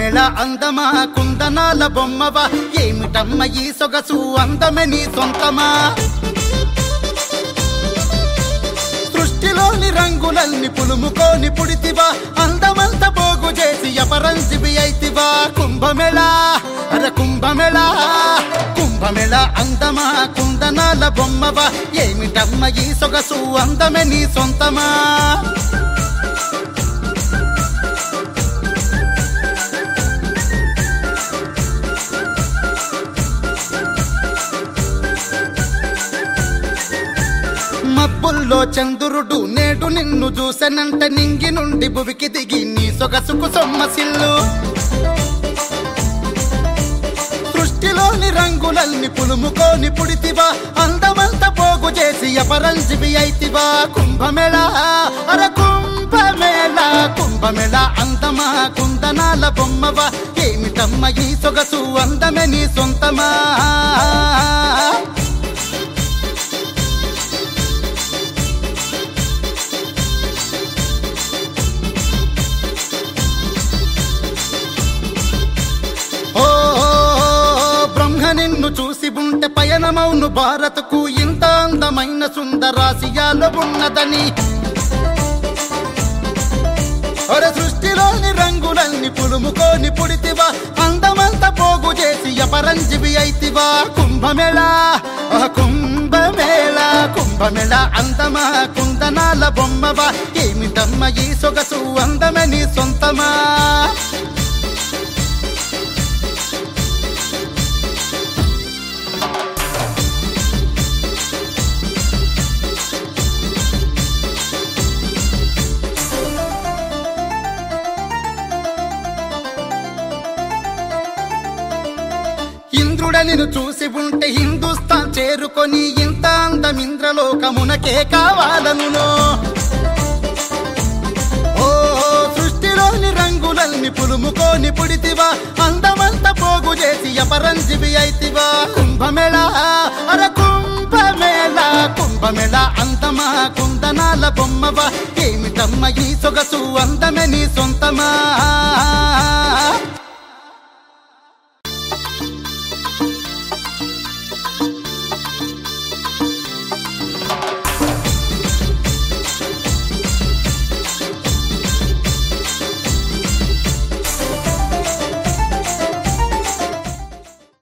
కుంభమేళ అందమా కుందనాల బొమ్మవా ఏమిటమ్మ ఈ సొగసు అందమే నీ సొంతమా సృష్టిలోని రంగులన్నీ పులుముకోని పుడితివా అందమంత పోగు చేసి అపరంజివి అయితివా కుంభమేళ అర కుంభమేళ కుంభమేళ అందమా కుందనాల బొమ్మవా ఏమిటమ్మ ఈ సొగసు అందమే నీ సొంతమా మబ్బుల్లో చంద్రుడు నేడు నిన్ను చూసెనంట నింగి నుండి భువికి దిగి నీ సొగసుకు సొమ్మసిల్లు సృష్టిలోని రంగులన్నీ పులుముకోని పుడితివా అందమంత పోగు చేసి అపరంజివి అయితివా కుంభమేళ అర కుంభమేళ కుంభమేళ అందమా కుందనాల బొమ్మవా ఏమిటమ్మ ఈ సొగసు అందమే నీ సొంతమా ఓ బ్రహ్మ నిన్ను చూసి ఉంటే పయనమౌను భారతకు ఇంత అందమైన సుందరాశియాలో ఉన్నదని ఒర సృష్టిలోని రంగులన్నీ పులుముకోని పుడితివా అందమంత పోగు చేసి అపరంజివి అయితివా కుంభమేళ ఆ కుంభమేళ కుంభమేళ అందమా కుందనాల బొమ్మవా ఏమిటమ్మ ఈ సొగసు అందమే నీ సొంతమా ఇంద్రుడనిను చూసి ఉంటే హిందుస్థాన్ చేరుకొని ఇంత అందం ఇంద్రలోకమునకే కావాలను ఓ సృష్టిలోని రంగులన్నీ పులుముకోని పుడితివా అందమంత పోగు చేసి అపరంజివి అయితివా కుంభమేళ అర కుంభమేళ కుంభమేళ అందమా కుందనాల బొమ్మవా ఏమిటమ్మ ఈ సొగసు అందమే నీ సొంతమా